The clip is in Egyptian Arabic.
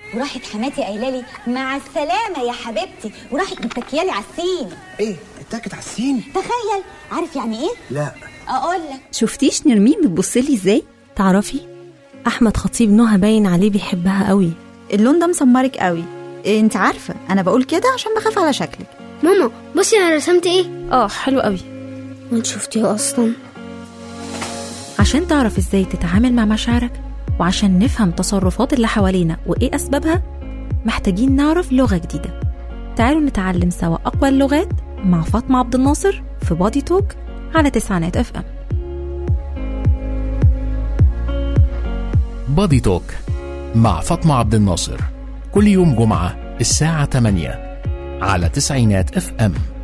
وراحت حماتي قايله لي مع السلامه يا حبيبتي وراحت متكيالي على السين ايه اتاكد على السين تخيل عارف يعني ايه لا اقول لك شفتيش نرمين بتبصلي ازاي تعرفي احمد خطيب نهى باين عليه بيحبها قوي اللون ده مسمرك قوي إيه انت عارفه انا بقول كده عشان بخاف على شكلك ماما بصي انا رسمت ايه اه حلو قوي وانت شفتيه اصلا عشان تعرف ازاي تتعامل مع مشاعرك وعشان نفهم تصرفات اللي حوالينا وايه اسبابها محتاجين نعرف لغة جديدة تعالوا نتعلم سوا أقوى اللغات مع فاطمة عبد الناصر في بادي توك على تسعينات اف ام بادي توك مع فاطمة عبد الناصر كل يوم جمعة الساعة 8 على تسعينات اف ام